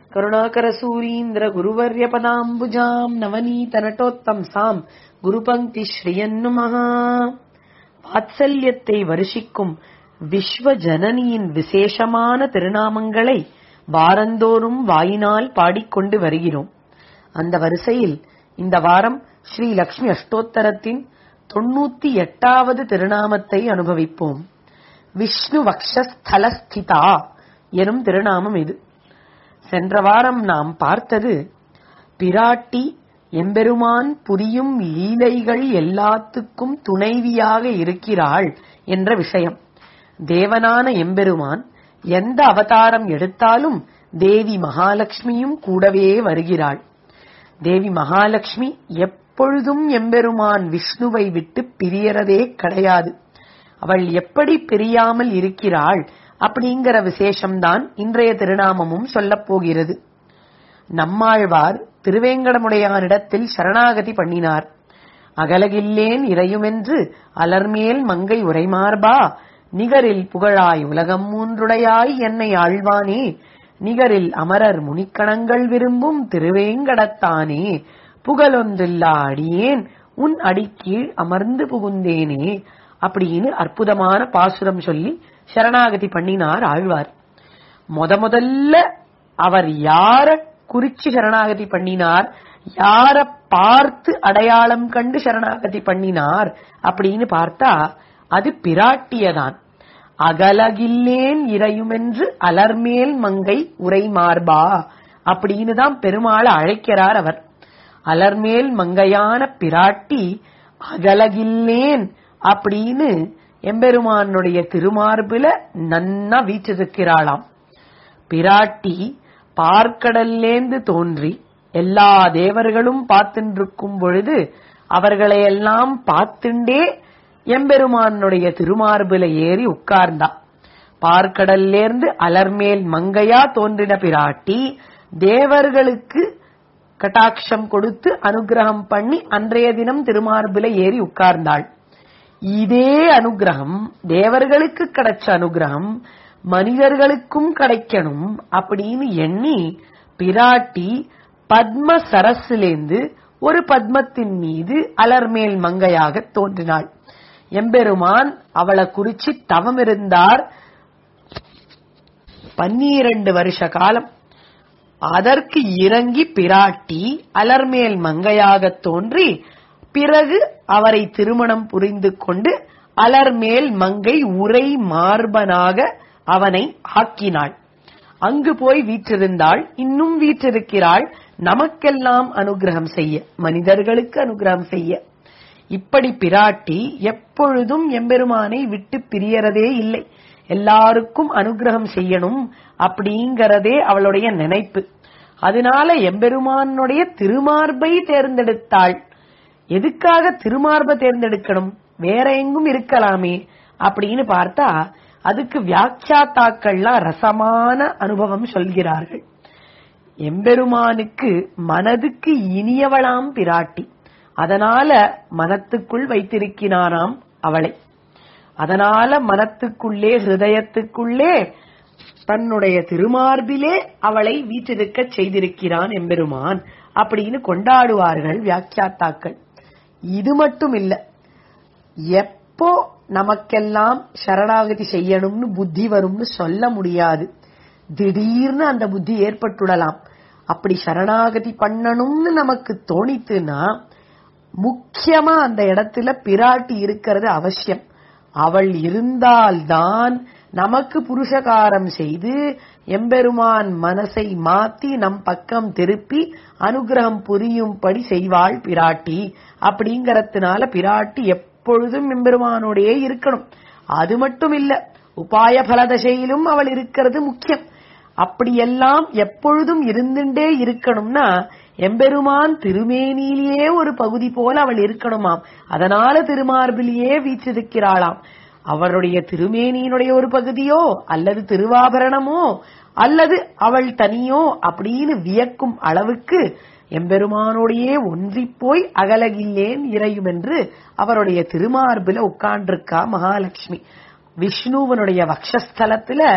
கருணாகரசூரீந்திர குருவர்யபதாம்புஜாம் நவநீத நட்டோத்தம்சாம் குருபங்கி ஸ்ரீயன்னுமஹா வாத்சல்யத்தை வருஷிக்கும் விஸ்வ ஜனனியின் விசேஷமான திருநாமங்களை வாரந்தோறும் வாயினால் பாடிக்கொண்டு வருகிறோம் அந்த வரிசையில் இந்த வாரம் ஸ்ரீ லக்ஷ்மி அஷ்டோத்தரத்தின் தொண்ணூத்தி எட்டாவது திருநாமத்தை அனுபவிப்போம் விஷ்ணு வக்ஷஸ்தலஸ்திதா எனும் திருநாமம் இது சென்ற வாரம் நாம் பார்த்தது பிராட்டி எம்பெருமான் புரியும் லீலைகள் எல்லாத்துக்கும் துணைவியாக இருக்கிறாள் என்ற விஷயம் தேவனான எம்பெருமான் எந்த அவதாரம் எடுத்தாலும் தேவி மகாலட்சுமியும் கூடவே வருகிறாள் தேவி மகாலட்சுமி எப்பொழுதும் எம்பெருமான் விஷ்ணுவை விட்டு பிரியறதே கிடையாது அவள் எப்படி பிரியாமல் இருக்கிறாள் அப்படிங்கிற விசேஷம்தான் இன்றைய திருநாமமும் சொல்லப் போகிறது நம்மாழ்வார் திருவேங்கடமுடையானிடத்தில் சரணாகதி பண்ணினார் அகலகில்லேன் இறையுமென்று அலர்மேல் மங்கை உரைமார்பா நிகரில் புகழாய் உலகம் மூன்றுடையாய் என்னை ஆழ்வானே நிகரில் அமரர் முனிக்கணங்கள் விரும்பும் திருவேங்கடத்தானே புகழொன்றில்லா அடியேன் உன் அடிக்கீழ் அமர்ந்து புகுந்தேனே அப்படின்னு அற்புதமான பாசுரம் சொல்லி சரணாகதி பண்ணினார் ஆழ்வார் முத முதல்ல அவர் யார குறிச்சு சரணாகதி பண்ணினார் யார பார்த்து அடையாளம் கண்டு சரணாகதி பண்ணினார் அப்படின்னு பார்த்தா அது பிராட்டியதான் அகலகில்லேன் இறையுமென்று அலர்மேல் மங்கை உரை மார்பா அப்படின்னு தான் பெருமாளை அழைக்கிறார் அவர் அலர்மேல் மங்கையான பிராட்டி அகலகில்லேன் அப்படின்னு எம்பெருமானுடைய திருமார்புல நன்னா வீற்றிருக்கிறாளாம் பிராட்டி பார்க்கடல்லேந்து தோன்றி எல்லா தேவர்களும் பார்த்துருக்கும் பொழுது அவர்களையெல்லாம் பார்த்துண்டே எம்பெருமானுடைய திருமார்புல ஏறி உட்கார்ந்தா பார்க்கடல்லேர்ந்து அலர்மேல் மங்கையா தோன்றின பிராட்டி தேவர்களுக்கு கட்டாட்சம் கொடுத்து அனுகிரகம் பண்ணி அன்றைய தினம் திருமார்புல ஏறி உட்கார்ந்தாள் இதே அனுகிரகம் தேவர்களுக்கு கிடைச்ச அனுகிரகம் மனிதர்களுக்கும் கிடைக்கணும் அப்படின்னு எண்ணி பிராட்டி பத்ம சரஸிலேந்து ஒரு பத்மத்தின் மீது அலர்மேல் மங்கையாக தோன்றினாள் எம்பெருமான் அவளை குறிச்சு தவம் இருந்தார் பன்னிரண்டு வருஷ காலம் அதற்கு இறங்கி பிராட்டி அலர்மேல் மங்கையாக தோன்றி பிறகு அவரை திருமணம் புரிந்து கொண்டு அலர்மேல் மங்கை உரை மார்பனாக அவனை ஆக்கினாள் அங்கு போய் வீற்றிருந்தாள் இன்னும் வீற்றிருக்கிறாள் நமக்கெல்லாம் அனுகிரகம் செய்ய மனிதர்களுக்கு அனுகிரகம் செய்ய இப்படி பிராட்டி எப்பொழுதும் எம்பெருமானை விட்டு பிரியறதே இல்லை எல்லாருக்கும் அனுகிரகம் செய்யணும் அப்படிங்கறதே அவளுடைய நினைப்பு அதனால எம்பெருமானுடைய திருமார்பை தேர்ந்தெடுத்தாள் எதுக்காக திருமார்பை தேர்ந்தெடுக்கணும் வேற எங்கும் இருக்கலாமே அப்படின்னு பார்த்தா அதுக்கு வியாக்கியாத்தாக்கள்லாம் ரசமான அனுபவம் சொல்கிறார்கள் எம்பெருமானுக்கு மனதுக்கு இனியவளாம் பிராட்டி அதனால மனத்துக்குள் வைத்திருக்கிறானாம் அவளை அதனால மனத்துக்குள்ளே ஹிருதயத்துக்குள்ளே தன்னுடைய திருமார்பிலே அவளை வீற்றிருக்க செய்திருக்கிறான் எம்பெருமான் அப்படின்னு கொண்டாடுவார்கள் வியாக்கியாத்தாக்கள் இது மட்டும் இல்ல எப்போ நமக்கெல்லாம் சரணாகதி செய்யணும்னு புத்தி வரும்னு சொல்ல முடியாது திடீர்னு அந்த புத்தி ஏற்பட்டுடலாம் அப்படி சரணாகதி பண்ணணும்னு நமக்கு தோணித்துனா முக்கியமா அந்த இடத்துல பிராட்டி இருக்கிறது அவசியம் அவள் இருந்தால்தான் நமக்கு புருஷகாரம் செய்து எம்பெருமான் மனசை மாத்தி நம் பக்கம் திருப்பி அனுகிரகம் புரியும்படி செய்வாள் பிராட்டி அப்படிங்கறதுனால பிராட்டி எப்பொழுதும் எம்பெருமானோடையே இருக்கணும் அது மட்டும் இல்ல உபாய பலதசையிலும் அவள் இருக்கிறது முக்கியம் அப்படியெல்லாம் எப்பொழுதும் இருந்துட்டே இருக்கணும்னா எம்பெருமான் திருமேனியிலேயே ஒரு பகுதி போல அவள் இருக்கணுமாம் அதனால திருமார்பிலேயே வீற்றிருக்கிறாளாம் அவளுடைய திருமேனியினுடைய ஒரு பகுதியோ அல்லது திருவாபரணமோ அல்லது அவள் தனியோ அப்படின்னு வியக்கும் அளவுக்கு எம்பெருமானோடையே ஒன்றிப் போய் அகலகில்லேன் இறையும் என்று அவருடைய திருமார்பில உட்கார்ந்திருக்கா மகாலட்சுமி விஷ்ணுவனுடைய வக்ஷஸ்தலத்துல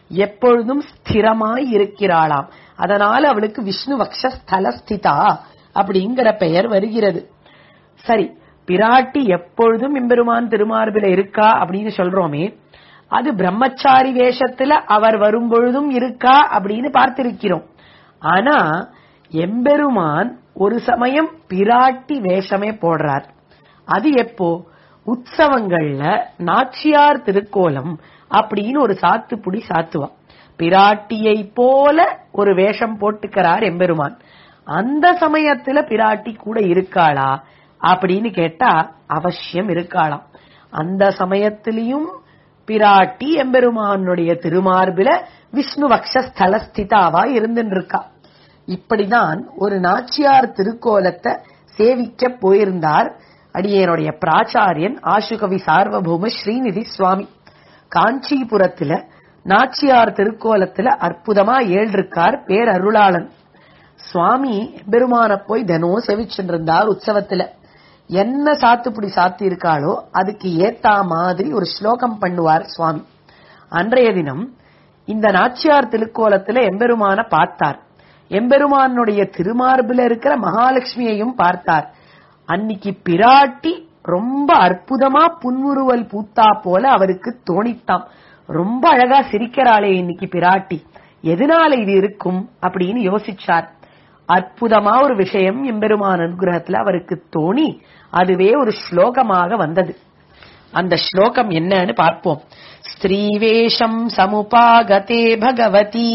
எப்பொழுதும் ஸ்திரமாய் இருக்கிறாளாம் அதனால அவளுக்கு விஷ்ணு வக்ஷஸ்தலஸ்திதா அப்படிங்கிற பெயர் வருகிறது சரி பிராட்டி எப்பொழுதும் எம்பெருமான் திருமார்பில இருக்கா அப்படின்னு சொல்றோமே அது பிரம்மச்சாரி வேஷத்துல அவர் வரும்பொழுதும் இருக்கா அப்படின்னு பார்த்திருக்கிறோம் ஆனா எம்பெருமான் ஒரு சமயம் பிராட்டி வேஷமே போடுறார் அது எப்போ உற்சவங்கள்ல நாச்சியார் திருக்கோலம் அப்படின்னு ஒரு சாத்துப்புடி சாத்துவா பிராட்டியை போல ஒரு வேஷம் போட்டுக்கிறார் எம்பெருமான் அந்த சமயத்துல பிராட்டி கூட இருக்காளா அப்படின்னு கேட்டா அவசியம் இருக்காளாம் அந்த சமயத்திலையும் பிராட்டி எம்பெருமானுடைய திருமார்பில விஷ்ணு வக்ஷஸ்தலஸ்திதாவா இருந்துட்டு இருக்கா இப்படிதான் ஒரு நாச்சியார் திருக்கோலத்தை சேவிக்க போயிருந்தார் அடியனுடைய பிராச்சாரியன் ஆசுகவி சார்வபௌம ஸ்ரீநிதி சுவாமி காஞ்சிபுரத்துல நாச்சியார் திருக்கோலத்துல அற்புதமா ஏழ்ருக்கார் பேரருளாளன் சுவாமி பெருமான போய் தினம் செவிச்சுட்டு இருந்தார் உற்சவத்துல என்ன சாத்துப்புடி சாத்தி இருக்காளோ அதுக்கு ஏத்தா மாதிரி ஒரு ஸ்லோகம் பண்ணுவார் சுவாமி அன்றைய தினம் இந்த நாச்சியார் திருக்கோலத்துல எம்பெருமான பார்த்தார் எம்பெருமானுடைய திருமார்பில இருக்கிற மகாலட்சுமியையும் பார்த்தார் அன்னைக்கு பிராட்டி ரொம்ப அற்புதமா புன்முறுவல் பூத்தா போல அவருக்கு தோணித்தாம் ரொம்ப அழகா சிரிக்கிறாளே இன்னைக்கு பிராட்டி எதனால இது இருக்கும் அப்படின்னு யோசிச்சார் அற்புதமா ஒரு விஷயம் எம்பெருமான் அனுகிரகத்துல அவருக்கு தோணி அதுவே ஒரு ஸ்லோகமாக வந்தது அந்த ஸ்லோகம் என்னன்னு பார்ப்போம் ஸ்திரீவேஷம் சமுபாகதே பகவதி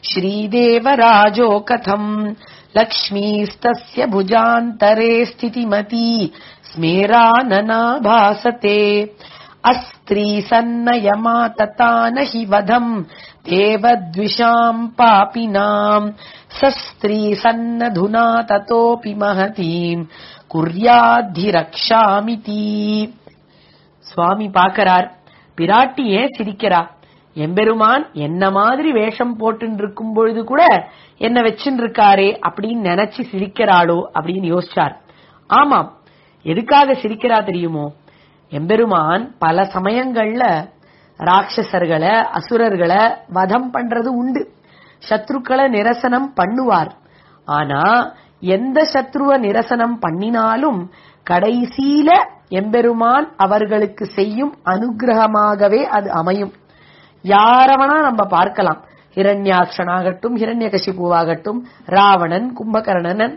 ஸ்ரீதேவராஜோ கதம் லக்ஷ்மீஸ்தஸ்ய புஜாந்தரே ஸ்திதிமதி ஸ்மேரானனா பாசதே अस्त्री सन्नयमा तता न हि वधम् देवद्विषाम् पापिनाम् स स्त्री सन्नधुना ततोऽपि महतीम् குர்யாத்திரக்ஷாமிதி சுவாமி பாக்கறார் பிராட்டி ஏன் சிரிக்கிறா எம்பெருமான் என்ன மாதிரி வேஷம் போட்டு இருக்கும் பொழுது கூட என்ன வச்சுட்டு இருக்காரே அப்படின்னு நினைச்சு சிரிக்கிறாளோ அப்படின்னு யோசிச்சார் ஆமாம் எதுக்காக சிரிக்கிறா தெரியுமோ எம்பெருமான் பல சமயங்கள்ல ராட்சசர்களை அசுரர்களை வதம் பண்றது உண்டு சத்ருக்களை நிரசனம் பண்ணுவார் ஆனா எந்த சத்ருவ நிரசனம் பண்ணினாலும் கடைசியில எம்பெருமான் அவர்களுக்கு செய்யும் அனுகிரகமாகவே அது அமையும் யாரவனா நம்ம பார்க்கலாம் ஹிரண்யாக்ஷனாகட்டும் ஹிரண்யகசிபுவாகட்டும் ராவணன் கும்பகர்ணனன்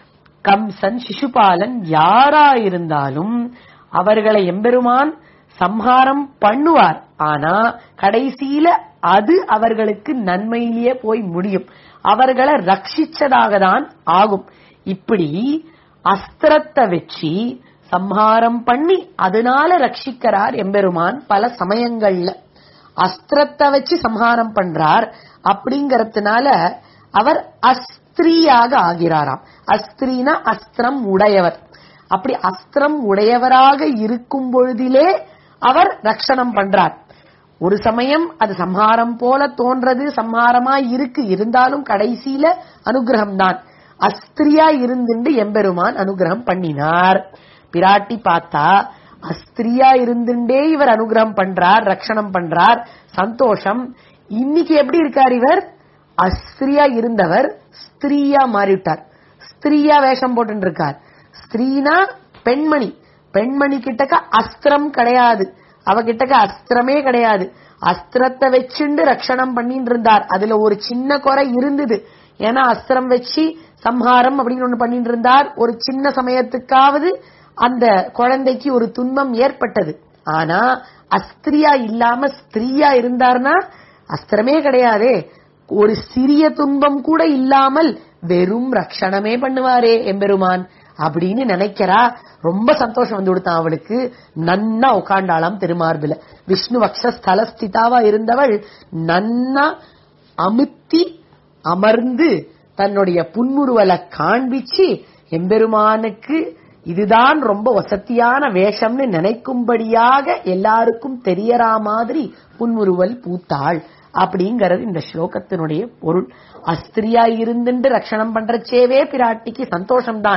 கம்சன் சிசுபாலன் யாரா இருந்தாலும் அவர்களை எம்பெருமான் சம்ஹாரம் பண்ணுவார் ஆனா கடைசியில அது அவர்களுக்கு நன்மையிலேயே போய் முடியும் அவர்களை ரட்சிச்சதாக தான் ஆகும் இப்படி அஸ்திரத்தை வச்சு சம்ஹாரம் பண்ணி அதனால ரட்சிக்கிறார் எம்பெருமான் பல சமயங்கள்ல அஸ்திரத்தை வச்சு சம்ஹாரம் பண்றார் அப்படிங்கறதுனால அவர் அஸ்திரியாக ஆகிறாராம் அஸ்திரினா அஸ்திரம் உடையவர் அப்படி அஸ்திரம் உடையவராக இருக்கும் பொழுதிலே அவர் ரட்சணம் பண்றார் ஒரு சமயம் அது சம்ஹாரம் போல தோன்றது சம்ஹாரமா இருக்கு இருந்தாலும் கடைசியில அனுகிரகம் தான் அஸ்திரியா இருந்துண்டு எம்பெருமான் அனுகிரகம் பண்ணினார் பிராட்டி பார்த்தா அஸ்திரியா இருந்துட்டே இவர் அனுகிரகம் பண்றார் ரட்சணம் பண்றார் சந்தோஷம் இன்னைக்கு எப்படி இருக்கார் இவர் அஸ்திரியா இருந்தவர் ஸ்திரீயா மாறிவிட்டார் ஸ்திரீயா வேஷம் போட்டு இருக்கார் ஸ்திரீனா பெண்மணி பெண்மணி கிட்டக்க அஸ்திரம் கிடையாது அவ கிட்டக்க அஸ்திரமே கிடையாது அஸ்திரத்தை வச்சுண்டு ரட்சணம் பண்ணிட்டு இருந்தார் அதுல ஒரு சின்ன குறை இருந்தது ஏன்னா அஸ்திரம் வச்சு சம்ஹாரம் அப்படின்னு ஒண்ணு பண்ணிட்டு இருந்தார் ஒரு சின்ன சமயத்துக்காவது அந்த குழந்தைக்கு ஒரு துன்பம் ஏற்பட்டது ஆனா அஸ்திரியா இல்லாம ஸ்திரீயா இருந்தார்னா அஸ்திரமே கிடையாதே ஒரு சிறிய துன்பம் கூட இல்லாமல் வெறும் ரட்சணமே பண்ணுவாரே எம்பெருமான் அப்படின்னு நினைக்கிறா ரொம்ப சந்தோஷம் வந்து கொடுத்தான் அவளுக்கு நன்னா உட்காண்டாளாம் திருமார்பில விஷ்ணு வக்ஷஸ்தலஸ்திதாவா இருந்தவள் நன்னா அமுத்தி அமர்ந்து தன்னுடைய புன்முறுவலை காண்பிச்சு எம்பெருமானுக்கு இதுதான் ரொம்ப வசத்தியான வேஷம்னு நினைக்கும்படியாக எல்லாருக்கும் தெரியறா மாதிரி புன்முறுவல் பூத்தாள் அப்படிங்கறது இந்த ஸ்லோகத்தினுடைய பொருள் அஸ்திரியா இருந்துட்டு ரட்சணம் பண்றச்சேவே பிராட்டிக்கு சந்தோஷம்தான்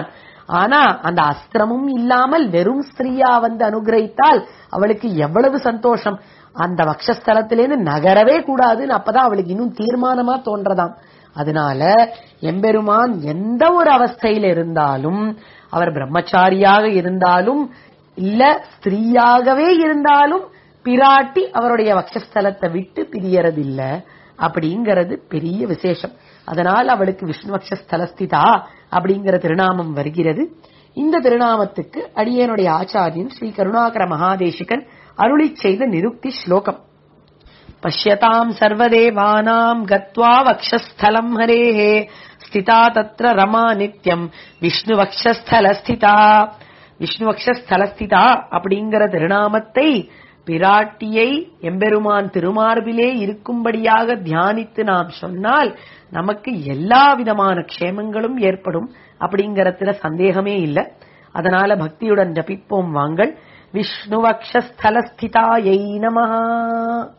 ஆனா அந்த அஸ்திரமும் இல்லாமல் வெறும் ஸ்திரீயா வந்து அனுகிரகித்தால் அவளுக்கு எவ்வளவு சந்தோஷம் அந்த வக்ஷஸ்தலத்திலேருந்து நகரவே கூடாதுன்னு அப்பதான் அவளுக்கு இன்னும் தீர்மானமா தோன்றதாம் அதனால எம்பெருமான் எந்த ஒரு அவஸ்தையில இருந்தாலும் அவர் பிரம்மச்சாரியாக இருந்தாலும் இல்ல ஸ்திரீயாகவே இருந்தாலும் பிராட்டி அவருடைய வக்ஷஸ்தலத்தை விட்டு பிரியறதில்ல அப்படிங்கிறது பெரிய விசேஷம் அதனால் அவளுக்கு விஷ்ணு வக்ஷஸ்தலஸ்திதா அப்படிங்கிற திருநாமம் வருகிறது இந்த திருநாமத்துக்கு அடியனுடைய ஆச்சாரியன் ஸ்ரீ கருணாகர மகாதேசிகன் அருளிச் செய்த நிருக்தி ஸ்லோகம் पश्यताम् सर्वदेवानाम् गत्वा वक्षस्थलम् हरेः स्थिता तत्र रमा नित्यम् விஷ்ணுவக்ஷஸ்தலஸ்திதா விஷ்ணுவக்ஷஸ்தலஸ்திதா அப்படிங்கிற திருநாமத்தை பிராட்டியை எம்பெருமான் திருமார்பிலே இருக்கும்படியாக தியானித்து நாம் சொன்னால் நமக்கு எல்லா விதமான க்ஷேமங்களும் ஏற்படும் அப்படிங்கறதுல சந்தேகமே இல்லை அதனால பக்தியுடன் ஜபிப்போம் வாங்கள் விஷ்ணுவக்ஷஸ்தலஸ்திதாயை நமஹா